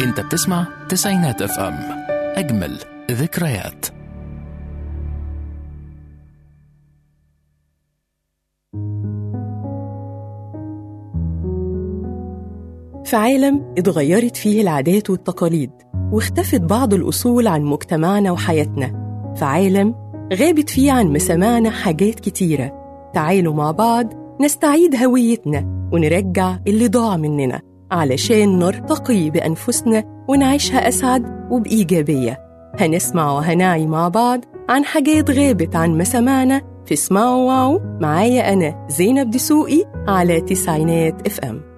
انت بتسمع تسعينات اف ام اجمل ذكريات في عالم اتغيرت فيه العادات والتقاليد واختفت بعض الأصول عن مجتمعنا وحياتنا في عالم غابت فيه عن مسامعنا حاجات كتيرة تعالوا مع بعض نستعيد هويتنا ونرجع اللي ضاع مننا علشان نرتقي بأنفسنا ونعيشها أسعد وبإيجابية هنسمع وهنعي مع بعض عن حاجات غابت عن مسامعنا في اسمعوا واو معايا أنا زينب دسوقي على تسعينات اف ام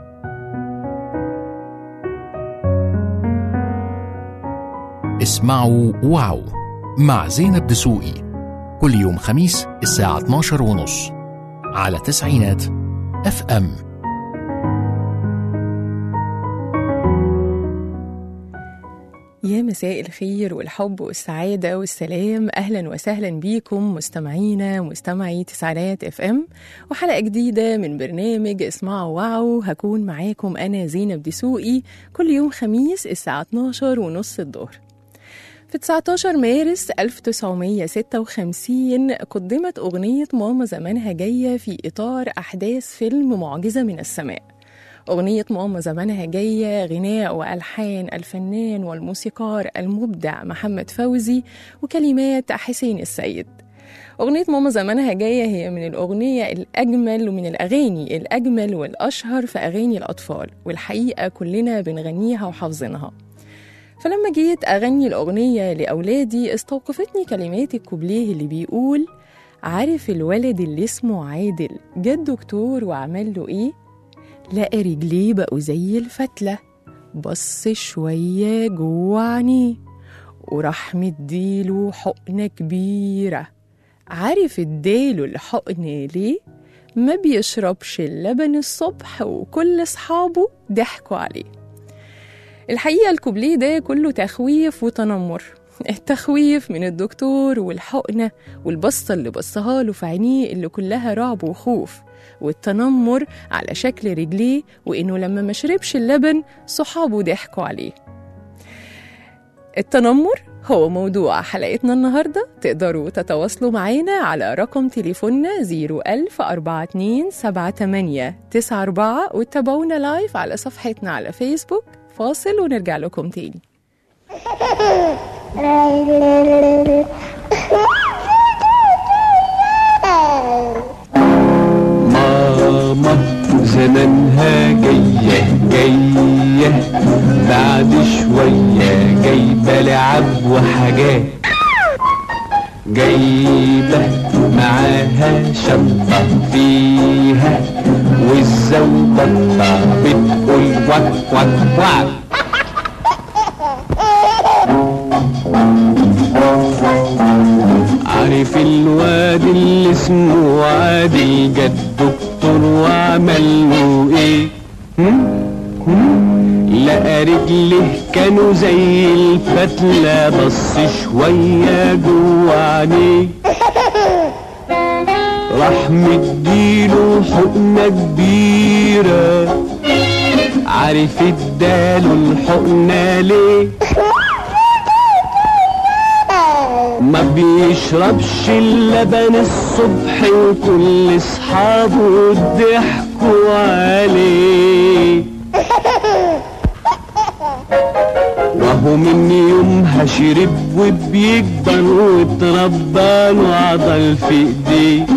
اسمعوا واو مع زينب دسوقي كل يوم خميس الساعة 12 ونص على تسعينات اف ام يا مساء الخير والحب والسعادة والسلام أهلا وسهلا بيكم مستمعينا مستمعي تسعينات اف ام وحلقة جديدة من برنامج اسمعوا واو هكون معاكم أنا زينب دسوقي كل يوم خميس الساعة 12 ونص الظهر في 19 مارس 1956 قدمت أغنية ماما زمانها جاية في إطار أحداث فيلم معجزة من السماء أغنية ماما زمانها جاية غناء وألحان الفنان والموسيقار المبدع محمد فوزي وكلمات حسين السيد أغنية ماما زمانها جاية هي من الأغنية الأجمل ومن الأغاني الأجمل والأشهر في أغاني الأطفال والحقيقة كلنا بنغنيها وحافظينها فلما جيت أغني الأغنية لأولادي استوقفتني كلمات الكوبليه اللي بيقول عارف الولد اللي اسمه عادل جد دكتور وعمل له إيه؟ لقى رجليه بقوا زي الفتلة بص شوية جوه عينيه وراح مديله حقنة كبيرة عارف اداله الحقن ليه؟ ما بيشربش اللبن الصبح وكل أصحابه ضحكوا عليه الحقيقة الكوبليه ده كله تخويف وتنمر التخويف من الدكتور والحقنة والبصة اللي بصها له في عينيه اللي كلها رعب وخوف والتنمر على شكل رجليه وإنه لما ما شربش اللبن صحابه ضحكوا عليه التنمر هو موضوع حلقتنا النهاردة تقدروا تتواصلوا معانا على رقم تليفوننا 01042 وتابعونا لايف على صفحتنا على فيسبوك فاصل ونرجع لكم تاني ماما زمانها جاية جاية بعد شوية جايبة لعب وحاجات جايبة معاها شنطة فيها والزوبطة بتقول وك وك وك عارف الواد اللي اسمه عادل جد دكتور وعمل له ايه هم؟ هم؟ لقى رجله كانوا زي الفتلة بص شوية جوه عينيه راح مديله حقنة كبيرة عارف اداله الحقنة ليه ما بيشربش اللبن الصبح وكل اصحابه ضحكوا عليه وهو من يومها شرب وبيكبر واتربى له عضل في ايديه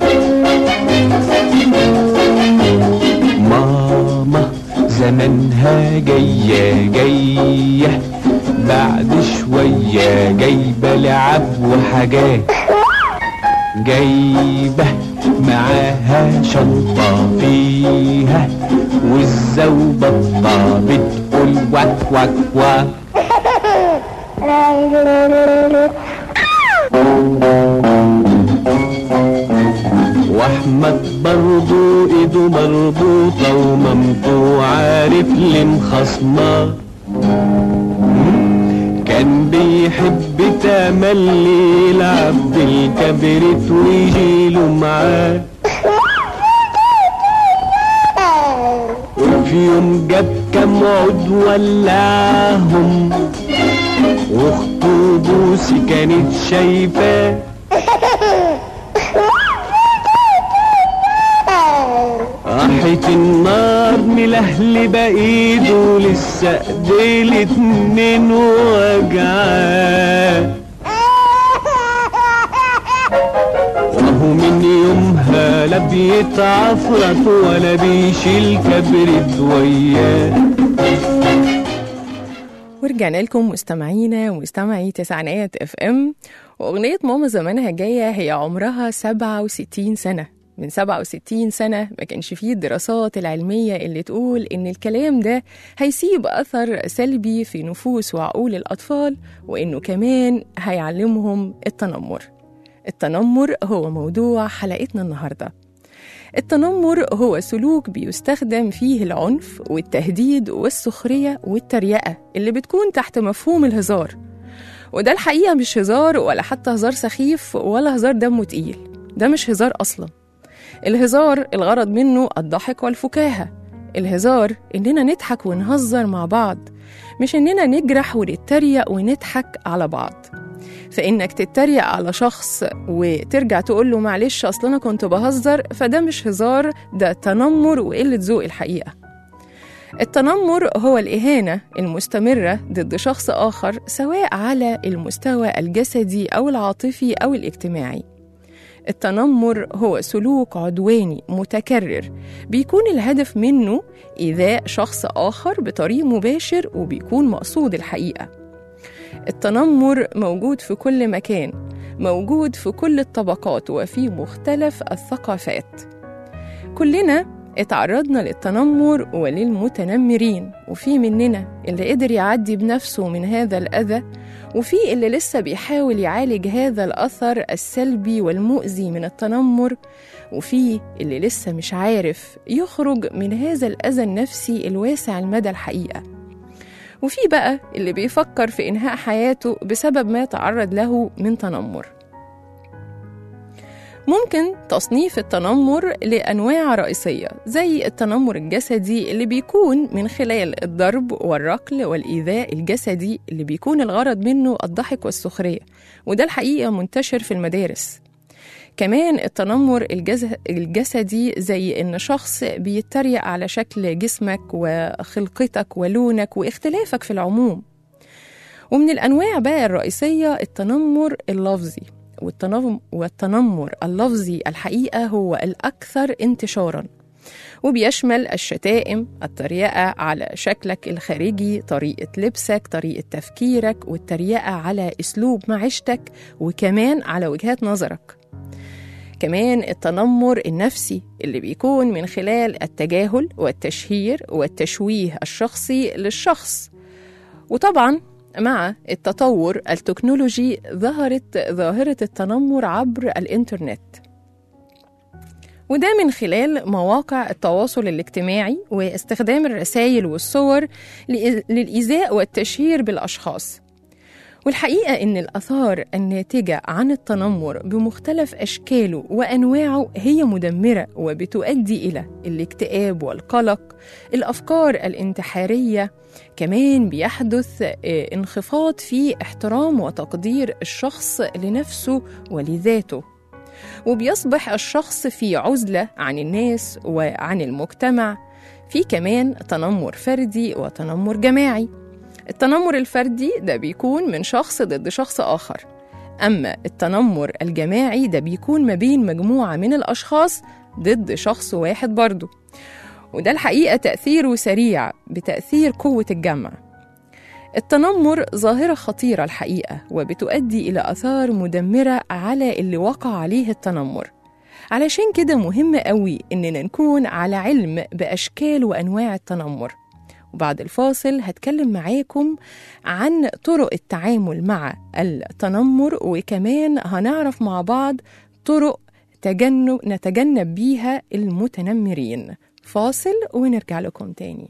ماما زمانها جاية جاية بعد شوية جايبة لعب وحاجات جايبة معاها شنطة فيها والزوبطة بتقول وك وك وك واحمد برضو ايده مربوطة ومامته عارف ليه مخصماه كان بيحب تملي يلعب بالكبريت ويجيله معاه في يوم جاب كام عود ولعهم واخته بوسي كانت شايفاه راحت النار ملهلبة ايده لسه ايديه الاتنين وجعاه وهو من يومها لا بيتعفرت ولا بيشيل كبرت وياه ورجعنا لكم مستمعينا ومستمعي تسعينات اف ام واغنيه ماما زمانها جايه هي عمرها 67 سنه من 67 سنة ما كانش فيه الدراسات العلمية اللي تقول إن الكلام ده هيسيب أثر سلبي في نفوس وعقول الأطفال وإنه كمان هيعلمهم التنمر التنمر هو موضوع حلقتنا النهارده التنمر هو سلوك بيستخدم فيه العنف والتهديد والسخرية والتريقة اللي بتكون تحت مفهوم الهزار وده الحقيقة مش هزار ولا حتى هزار سخيف ولا هزار دمه تقيل ده مش هزار أصلا الهزار الغرض منه الضحك والفكاهة الهزار إننا نضحك ونهزر مع بعض مش إننا نجرح ونتريق ونضحك على بعض فإنك تتريق على شخص وترجع تقول له معلش أصل أنا كنت بهزر فده مش هزار ده تنمر وقلة ذوق الحقيقة التنمر هو الإهانة المستمرة ضد شخص آخر سواء على المستوى الجسدي أو العاطفي أو الاجتماعي التنمر هو سلوك عدواني متكرر بيكون الهدف منه إيذاء شخص آخر بطريق مباشر وبيكون مقصود الحقيقة التنمر موجود في كل مكان موجود في كل الطبقات وفي مختلف الثقافات كلنا اتعرضنا للتنمر وللمتنمرين وفي مننا اللي قدر يعدي بنفسه من هذا الأذى وفي اللي لسه بيحاول يعالج هذا الأثر السلبي والمؤذي من التنمر وفي اللي لسه مش عارف يخرج من هذا الأذى النفسي الواسع المدى الحقيقة وفي بقى اللي بيفكر في إنهاء حياته بسبب ما تعرض له من تنمر ممكن تصنيف التنمر لأنواع رئيسية زي التنمر الجسدي اللي بيكون من خلال الضرب والركل والإيذاء الجسدي اللي بيكون الغرض منه الضحك والسخرية وده الحقيقة منتشر في المدارس كمان التنمر الجز... الجسدي زي إن شخص بيتريق على شكل جسمك وخلقتك ولونك واختلافك في العموم ومن الأنواع بقى الرئيسية التنمر اللفظي والتنم... والتنمر اللفظي الحقيقة هو الأكثر انتشاراً وبيشمل الشتائم التريقة على شكلك الخارجي طريقة لبسك طريقة تفكيرك والتريقة على أسلوب معيشتك وكمان على وجهات نظرك كمان التنمر النفسي اللي بيكون من خلال التجاهل والتشهير والتشويه الشخصي للشخص وطبعا مع التطور التكنولوجي ظهرت ظاهرة التنمر عبر الإنترنت وده من خلال مواقع التواصل الاجتماعي واستخدام الرسائل والصور للإيذاء والتشهير بالأشخاص والحقيقة إن الآثار الناتجة عن التنمر بمختلف أشكاله وأنواعه هي مدمرة وبتؤدي إلى الاكتئاب والقلق الأفكار الانتحارية كمان بيحدث انخفاض في احترام وتقدير الشخص لنفسه ولذاته وبيصبح الشخص في عزلة عن الناس وعن المجتمع في كمان تنمر فردي وتنمر جماعي التنمر الفردي ده بيكون من شخص ضد شخص آخر أما التنمر الجماعي ده بيكون ما بين مجموعة من الأشخاص ضد شخص واحد برضه وده الحقيقة تأثيره سريع بتأثير قوة الجمع التنمر ظاهرة خطيرة الحقيقة وبتؤدي إلى آثار مدمرة على اللي وقع عليه التنمر علشان كده مهم قوي إننا نكون على علم بأشكال وأنواع التنمر وبعد الفاصل هتكلم معاكم عن طرق التعامل مع التنمر وكمان هنعرف مع بعض طرق تجنب نتجنب بيها المتنمرين فاصل ونرجع لكم تاني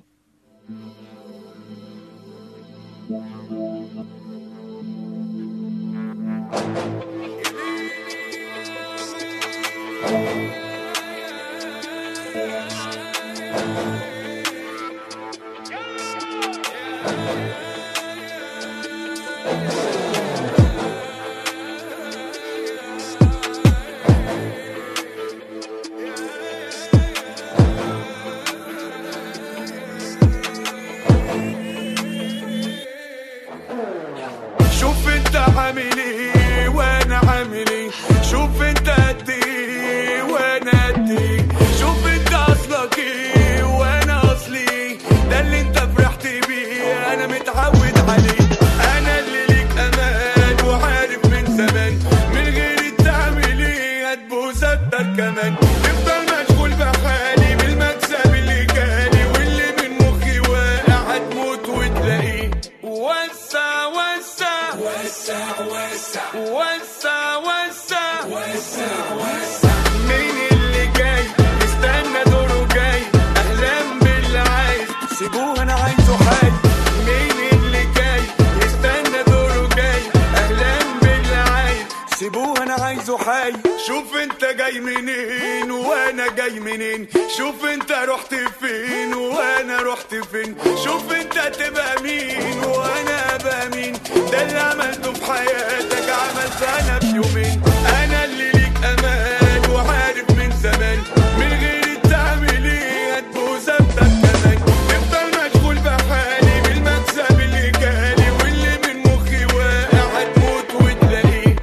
حي شوف انت جاي منين وانا جاي منين شوف انت رحت فين وانا رحت فين شوف انت تبقى مين وانا ابقى مين ده اللي عملته في حياتك عملت انا في يومين انا اللي ليك امان وعارف من زمان من غير تعمل ايه هتبوظ ابدك كمان تفضل مشغول بحالي بالمكسب اللي جالي واللي من مخي واقع هتموت وتلاقيه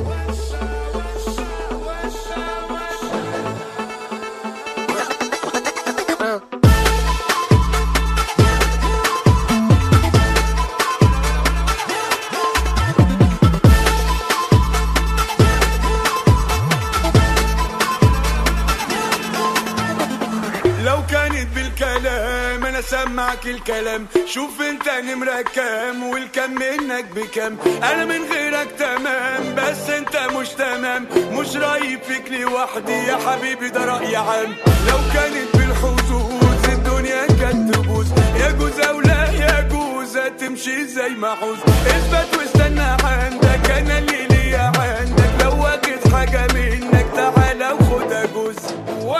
لو كانت بالكلام انا سمعك الكلام شوف انت نمرة كام والكم منك بكام انا من غيرك تمام بس انت مش تمام مش رايب فيك لوحدي يا حبيبي ده رأي عام لو كانت بالحظوظ الدنيا كانت تبوظ يجوز او لا يجوز هتمشي زي ما عاوز اثبت واستنى عندك انا اللي ليا عندك لو واخد حاجة منك تعالى وخدها جزء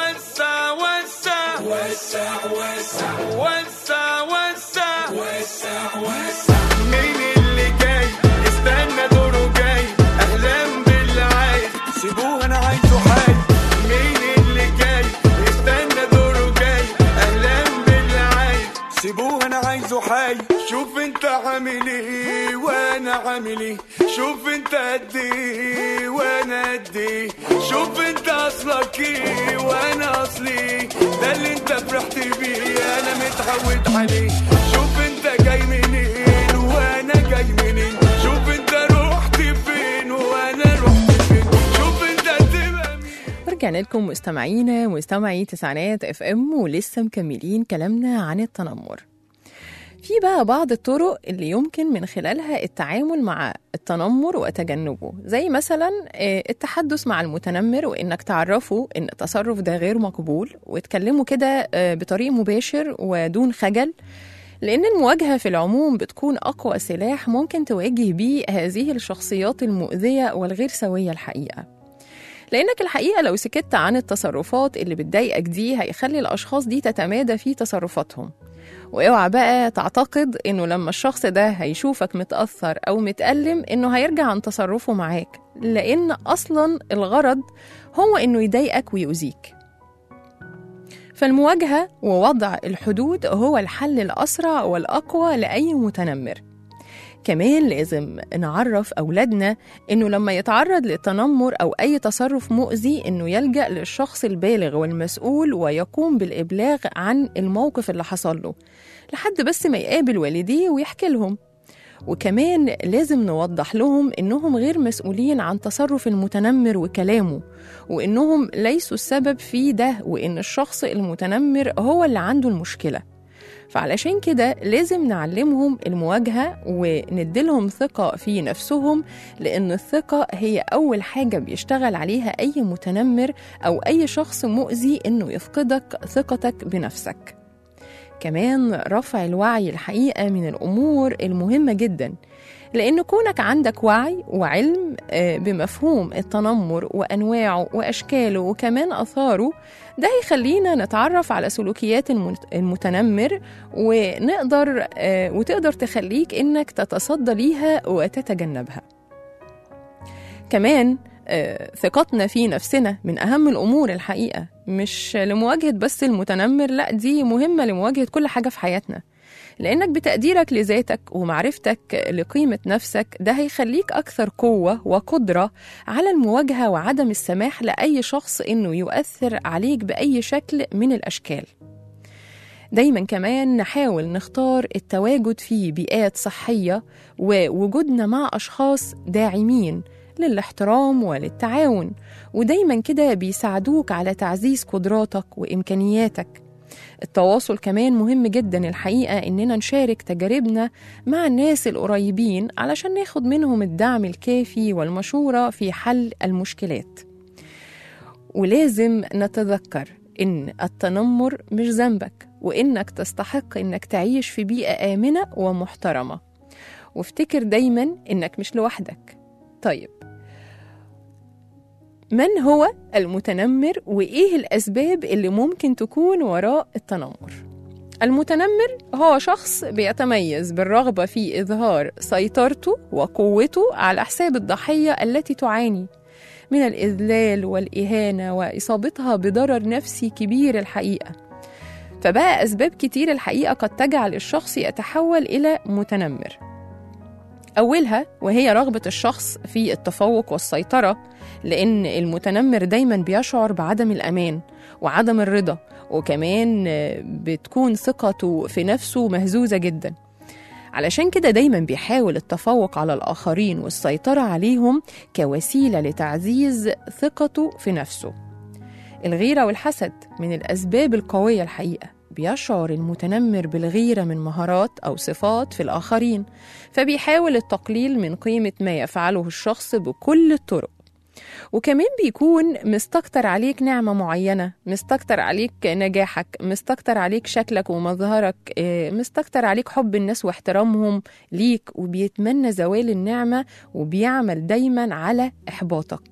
وسع وسع وسع وسع وسع وسع وسع وسع مين اللي جاي استنى دوره جاي اهلا باللي عايز سيبوه انا عايزه حي مين اللي جاي استنى دوره جاي اهلا باللي عايز سيبوه انا عايزه حي شوف انت عامل ايه وانا عامل ايه شوف انت قد ايه وانا قد ايه شوف انت اصلك ايه وانا اصلي ايه ده اللي انت فرحت بيه انا متعود عليه شوف انت جاي منين وانا جاي منين شوف انت رحت فين وانا رحت فين شوف انت تبقى مين ورجعنا لكم مستمعينا مستمعي تسعينات اف ام ولسه مكملين كلامنا عن التنمر في بقى بعض الطرق اللي يمكن من خلالها التعامل مع التنمر وتجنبه زي مثلا آه، التحدث مع المتنمر وانك تعرفه ان التصرف ده غير مقبول وتكلمه كده آه، بطريق مباشر ودون خجل لأن المواجهة في العموم بتكون أقوى سلاح ممكن تواجه بيه هذه الشخصيات المؤذية والغير سوية الحقيقة لأنك الحقيقة لو سكت عن التصرفات اللي بتضايقك دي هيخلي الأشخاص دي تتمادى في تصرفاتهم واوعى بقى تعتقد انه لما الشخص ده هيشوفك متأثر او متألم انه هيرجع عن تصرفه معاك لان اصلا الغرض هو انه يضايقك ويؤذيك فالمواجهة ووضع الحدود هو الحل الأسرع والأقوى لأي متنمر كمان لازم نعرف أولادنا إنه لما يتعرض للتنمر أو أي تصرف مؤذي إنه يلجأ للشخص البالغ والمسؤول ويقوم بالإبلاغ عن الموقف اللي حصل له لحد بس ما يقابل والديه ويحكي لهم وكمان لازم نوضح لهم إنهم غير مسؤولين عن تصرف المتنمر وكلامه وإنهم ليسوا السبب في ده وإن الشخص المتنمر هو اللي عنده المشكلة فعلشان كده لازم نعلمهم المواجهة ونديلهم ثقة في نفسهم لأن الثقة هي أول حاجة بيشتغل عليها أي متنمر أو أي شخص مؤذي إنه يفقدك ثقتك بنفسك كمان رفع الوعي الحقيقة من الأمور المهمة جدا لأن كونك عندك وعي وعلم آه، بمفهوم التنمر وأنواعه وأشكاله وكمان أثاره ده هيخلينا نتعرف على سلوكيات المت- المتنمر ونقدر آه، وتقدر تخليك إنك تتصدى ليها وتتجنبها كمان آه، ثقتنا في نفسنا من أهم الأمور الحقيقة مش لمواجهة بس المتنمر لا دي مهمة لمواجهة كل حاجة في حياتنا لأنك بتقديرك لذاتك ومعرفتك لقيمة نفسك ده هيخليك أكثر قوة وقدرة على المواجهة وعدم السماح لأي شخص إنه يؤثر عليك بأي شكل من الأشكال دايما كمان نحاول نختار التواجد في بيئات صحية ووجودنا مع أشخاص داعمين للاحترام وللتعاون ودايما كده بيساعدوك على تعزيز قدراتك وإمكانياتك التواصل كمان مهم جدا الحقيقة إننا نشارك تجاربنا مع الناس القريبين علشان ناخد منهم الدعم الكافي والمشورة في حل المشكلات ولازم نتذكر إن التنمر مش ذنبك وإنك تستحق إنك تعيش في بيئة آمنة ومحترمة وافتكر دايما إنك مش لوحدك طيب من هو المتنمر وإيه الأسباب اللي ممكن تكون وراء التنمر المتنمر هو شخص بيتميز بالرغبة في إظهار سيطرته وقوته على حساب الضحية التي تعاني من الإذلال والإهانة وإصابتها بضرر نفسي كبير الحقيقة فبقى أسباب كتير الحقيقة قد تجعل الشخص يتحول إلى متنمر أولها وهي رغبة الشخص في التفوق والسيطرة لأن المتنمر دايما بيشعر بعدم الأمان وعدم الرضا وكمان بتكون ثقته في نفسه مهزوزة جدا علشان كده دايما بيحاول التفوق على الآخرين والسيطرة عليهم كوسيلة لتعزيز ثقته في نفسه الغيرة والحسد من الأسباب القوية الحقيقة بيشعر المتنمر بالغيرة من مهارات أو صفات في الآخرين فبيحاول التقليل من قيمة ما يفعله الشخص بكل الطرق وكمان بيكون مستكتر عليك نعمة معينة مستكتر عليك نجاحك مستكتر عليك شكلك ومظهرك آه، مستكتر عليك حب الناس واحترامهم ليك وبيتمنى زوال النعمة وبيعمل دايما على إحباطك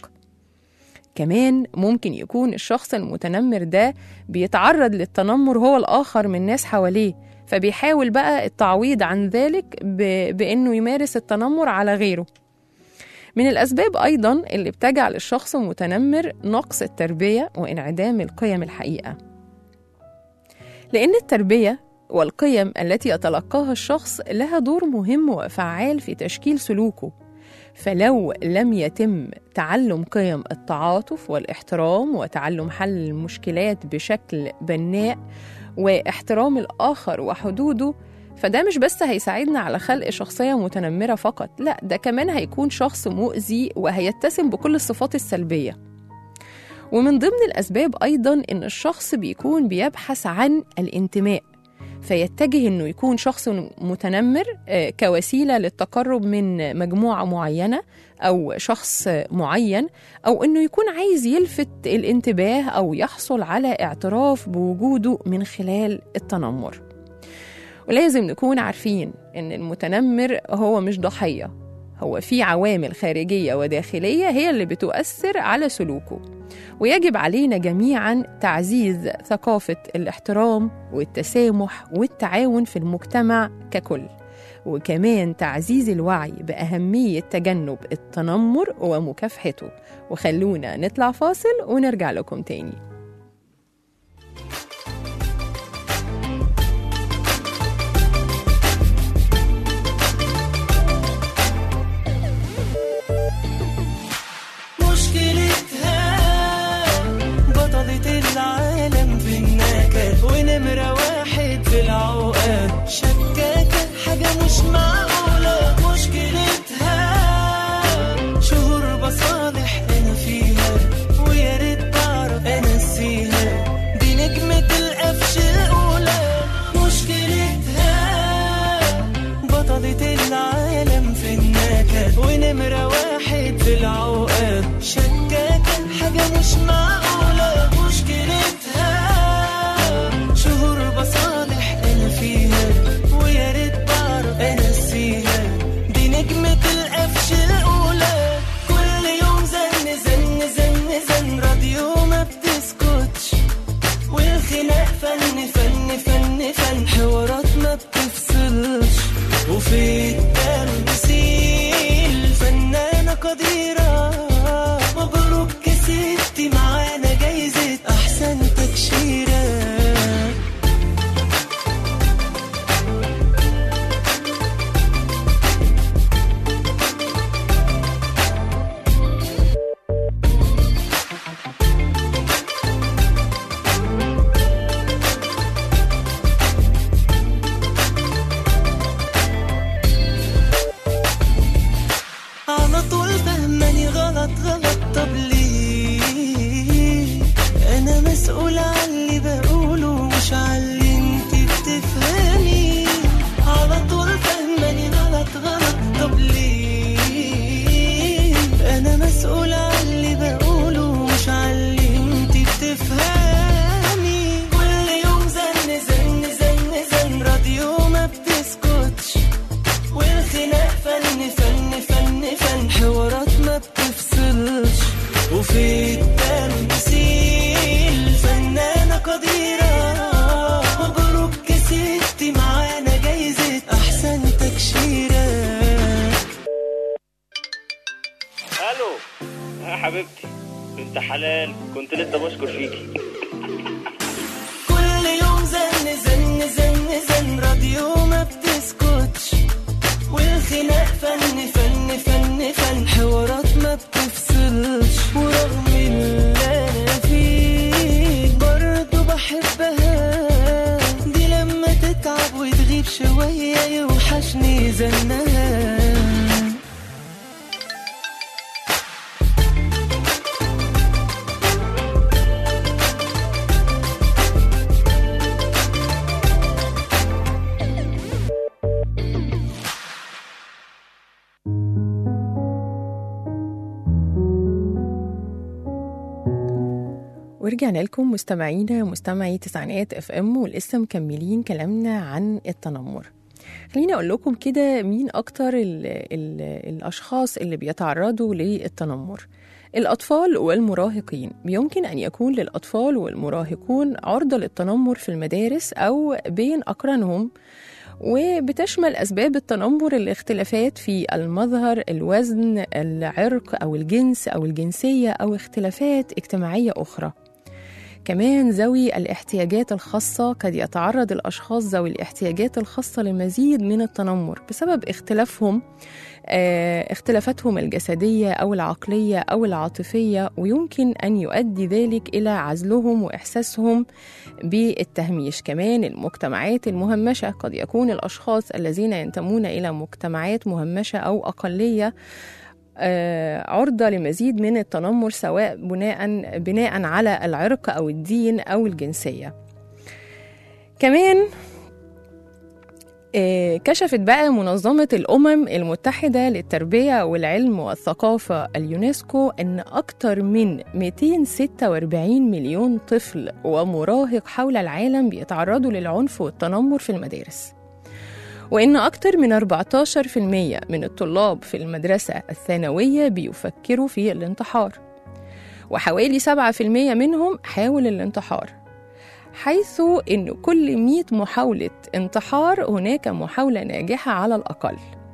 كمان ممكن يكون الشخص المتنمر ده بيتعرض للتنمر هو الآخر من ناس حواليه فبيحاول بقى التعويض عن ذلك ب... بأنه يمارس التنمر على غيره من الأسباب أيضا اللي بتجعل الشخص متنمر نقص التربية وانعدام القيم الحقيقة لأن التربية والقيم التي يتلقاها الشخص لها دور مهم وفعال في تشكيل سلوكه فلو لم يتم تعلم قيم التعاطف والاحترام وتعلم حل المشكلات بشكل بناء واحترام الآخر وحدوده فده مش بس هيساعدنا على خلق شخصية متنمرة فقط لا ده كمان هيكون شخص مؤذي وهيتسم بكل الصفات السلبية ومن ضمن الأسباب أيضا إن الشخص بيكون بيبحث عن الانتماء فيتجه إنه يكون شخص متنمر آه، كوسيلة للتقرب من مجموعة معينة أو شخص معين أو إنه يكون عايز يلفت الانتباه أو يحصل على اعتراف بوجوده من خلال التنمر ولازم نكون عارفين إن المتنمر هو مش ضحية هو في عوامل خارجية وداخلية هي اللي بتؤثر على سلوكه ويجب علينا جميعا تعزيز ثقافة الاحترام والتسامح والتعاون في المجتمع ككل وكمان تعزيز الوعي بأهمية تجنب التنمر ومكافحته وخلونا نطلع فاصل ونرجع لكم تاني مشكلتها بطلة العالم في النكد ونمرة واحد في العقد شكاكة حاجة مش معقولة مشكلتها شهور بصالح أنا فيها ويا ريت تعرف أنسيها دي نجمة القفش الأولى مشكلتها بطلة العالم في النكد ونمرة واحد في العقد شكاكة حاجة مش معقولة مشكلتها شهور بصالح أنا فيها ويا ريت بعرف أنسيها دي نجمة القفش الأولى كل يوم زن زن زن زن راديو ما بتسكتش والخناق فن فن فن فن حوارات ما بتفصلش وفي التمثيل فنانة قديرة مبروك كسبتي معانا حلال كنت لسه بشكر فيكي كل يوم زن زن زن زن راديو ما بتسكتش والخناق فن فن فن فن حوارات ما بتفصلش ورغم اللي انا فيه برضه بحبها دي لما تتعب وتغيب شوية يوحشني زنها ورجعنا لكم مستمعينا مستمعي تسعينات اف ام ولسه مكملين كلامنا عن التنمر خليني اقول لكم كده مين اكتر ال ال الاشخاص اللي بيتعرضوا للتنمر الاطفال والمراهقين يمكن ان يكون للاطفال والمراهقون عرضه للتنمر في المدارس او بين اقرانهم وبتشمل أسباب التنمر الاختلافات في المظهر الوزن العرق أو الجنس أو الجنسية أو اختلافات اجتماعية أخرى كمان ذوي الاحتياجات الخاصة قد يتعرض الأشخاص ذوي الاحتياجات الخاصة لمزيد من التنمر بسبب اختلافهم آه، اختلافاتهم الجسدية أو العقلية أو العاطفية ويمكن أن يؤدي ذلك إلى عزلهم وإحساسهم بالتهميش كمان المجتمعات المهمشة قد يكون الأشخاص الذين ينتمون إلى مجتمعات مهمشة أو أقلية آه، عرضة لمزيد من التنمر سواء بناء بناء على العرق أو الدين أو الجنسية كمان آه، كشفت بقى منظمة الأمم المتحدة للتربية والعلم والثقافة اليونسكو أن أكثر من 246 مليون طفل ومراهق حول العالم بيتعرضوا للعنف والتنمر في المدارس وإن أكثر من 14% من الطلاب في المدرسة الثانوية بيفكروا في الانتحار وحوالي 7% منهم حاول الانتحار حيث إن كل 100 محاولة انتحار هناك محاولة ناجحة على الأقل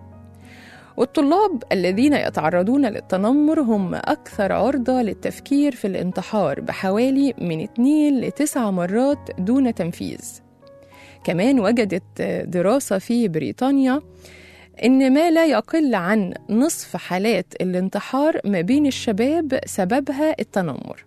والطلاب الذين يتعرضون للتنمر هم أكثر عرضة للتفكير في الانتحار بحوالي من 2 ل 9 مرات دون تنفيذ كمان وجدت دراسة في بريطانيا إن ما لا يقل عن نصف حالات الانتحار ما بين الشباب سببها التنمر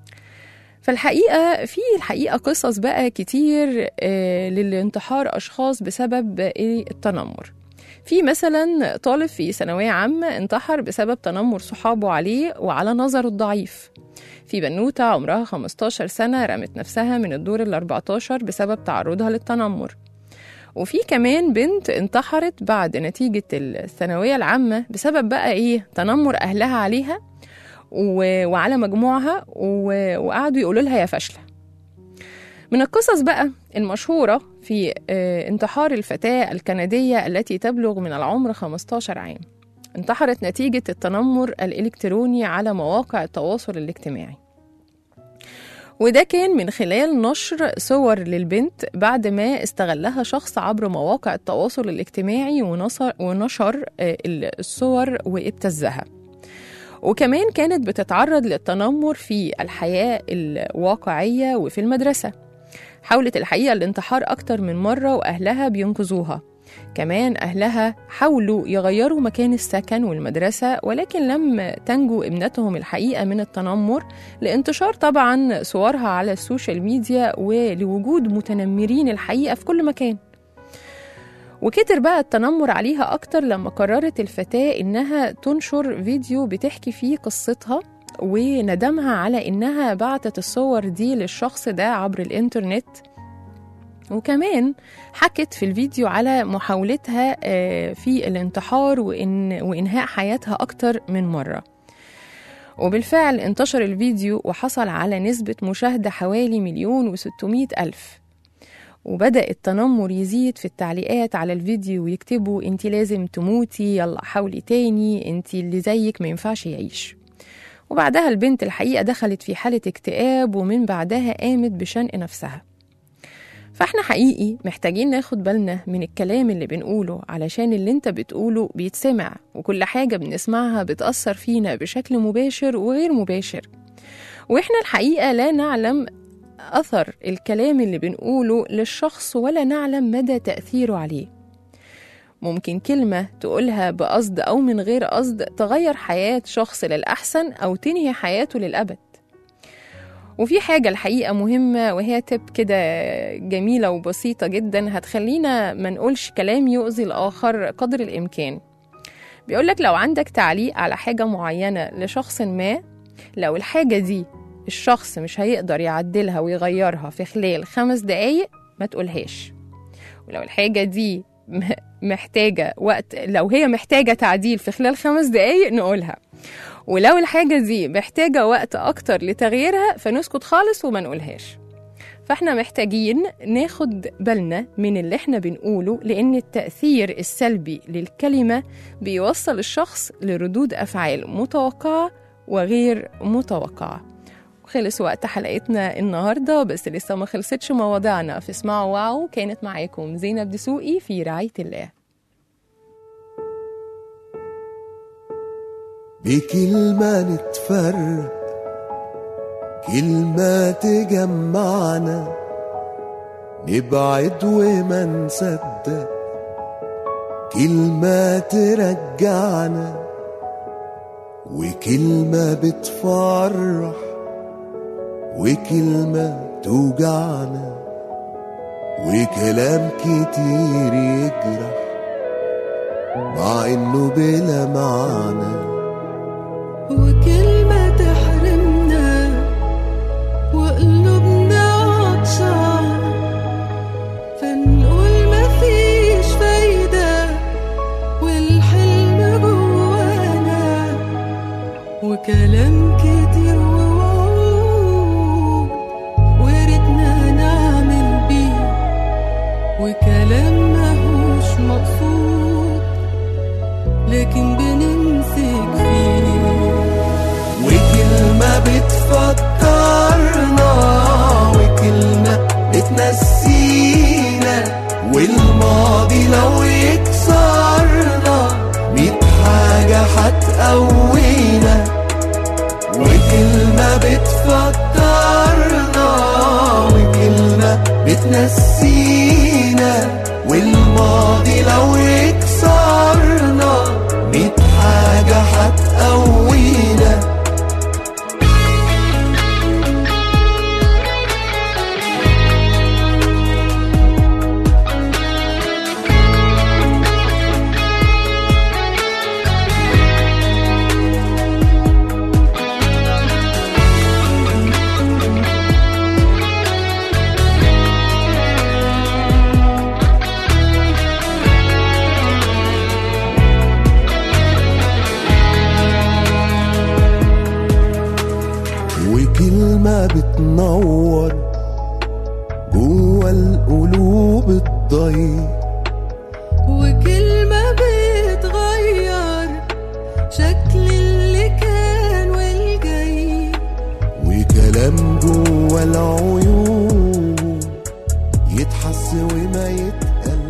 فالحقيقة في الحقيقة قصص بقى كتير آه، للانتحار أشخاص بسبب إيه؟ التنمر في مثلا طالب في ثانوية عامة انتحر بسبب تنمر صحابه عليه وعلى نظره الضعيف في بنوتة عمرها 15 سنة رمت نفسها من الدور ال 14 بسبب تعرضها للتنمر وفي كمان بنت انتحرت بعد نتيجة الثانوية العامة بسبب بقى إيه تنمر أهلها عليها و... وعلى مجموعها و... وقعدوا يقولوا لها يا فاشلة من القصص بقى المشهورة في آه، انتحار الفتاة الكندية التي تبلغ من العمر 15 عام انتحرت نتيجة التنمر الإلكتروني على مواقع التواصل الاجتماعي وده كان من خلال نشر صور للبنت بعد ما استغلها شخص عبر مواقع التواصل الاجتماعي ونصر ونشر آه، الصور وابتزها وكمان كانت بتتعرض للتنمر في الحياة الواقعية وفي المدرسة حاولت الحقيقة الانتحار أكتر من مرة وأهلها بينقذوها كمان أهلها حاولوا يغيروا مكان السكن والمدرسة ولكن لم تنجو ابنتهم الحقيقة من التنمر لانتشار طبعا صورها على السوشيال ميديا ولوجود متنمرين الحقيقة في كل مكان وكتر بقى التنمر عليها أكتر لما قررت الفتاة إنها تنشر فيديو بتحكي فيه قصتها وندمها على إنها بعتت الصور دي للشخص ده عبر الإنترنت وكمان حكت في الفيديو على محاولتها آه، في الانتحار وإن وإنهاء حياتها أكتر من مرة وبالفعل انتشر الفيديو وحصل على نسبة مشاهدة حوالي مليون وستمائة ألف وبدأ التنمر يزيد في التعليقات على الفيديو ويكتبوا انت لازم تموتي يلا حاولي تاني انت اللي زيك ما ينفعش يعيش وبعدها البنت الحقيقة دخلت في حالة اكتئاب ومن بعدها قامت بشنق نفسها فاحنا حقيقي محتاجين ناخد بالنا من الكلام اللي بنقوله علشان اللي انت بتقوله بيتسمع وكل حاجة بنسمعها بتأثر فينا بشكل مباشر وغير مباشر واحنا الحقيقة لا نعلم أثر الكلام اللي بنقوله للشخص ولا نعلم مدى تأثيره عليه ممكن كلمة تقولها بقصد أو من غير قصد تغير حياة شخص للأحسن أو تنهي حياته للأبد وفي حاجة الحقيقة مهمة وهي تب كده جميلة وبسيطة جدا هتخلينا ما نقولش كلام يؤذي الآخر قدر الإمكان بيقولك لو عندك تعليق على حاجة معينة لشخص ما لو الحاجة دي الشخص مش هيقدر يعدلها ويغيرها في خلال خمس دقايق ما تقولهاش ولو الحاجة دي م- محتاجة وقت لو هي محتاجة تعديل في خلال خمس دقايق نقولها ولو الحاجة دي محتاجة وقت أكتر لتغييرها فنسكت خالص وما نقولهاش فاحنا محتاجين ناخد بالنا من اللي احنا بنقوله لأن التأثير السلبي للكلمة بيوصل الشخص لردود أفعال متوقعة وغير متوقعة خلص وقت حلقتنا النهاردة بس لسه ما خلصتش مواضيعنا في اسمعوا واو كانت معاكم زينب دسوقي في رعاية الله بكلمة نتفرق كلمة تجمعنا نبعد وما نصدق كلمة ترجعنا وكلمة بتفرح وكلمة توجعنا وكلام كتير يجرح مع انه بلا معنى وكلمة تحرمنا وقلوبنا عطشان فنقول مفيش فايدة والحلم جوانا وكلام كتير ووعود وريتنا نعمل بيه وكلام ماهوش مقصود لكن بنمسك فيه وكلمة بتفكرنا وكلمة بتنسينا والماضي لو يكسرنا ميت حاجة هتقوينا وكلمة بتفكرنا وكلمة بتنسينا والماضي لو يكسرنا ميت حاجة هتقوينا وكلمة بتنور جوا القلوب الضيق وكلمة بتغير شكل اللي كان والجاي وكلام جوا العيون يتحس وما يتقال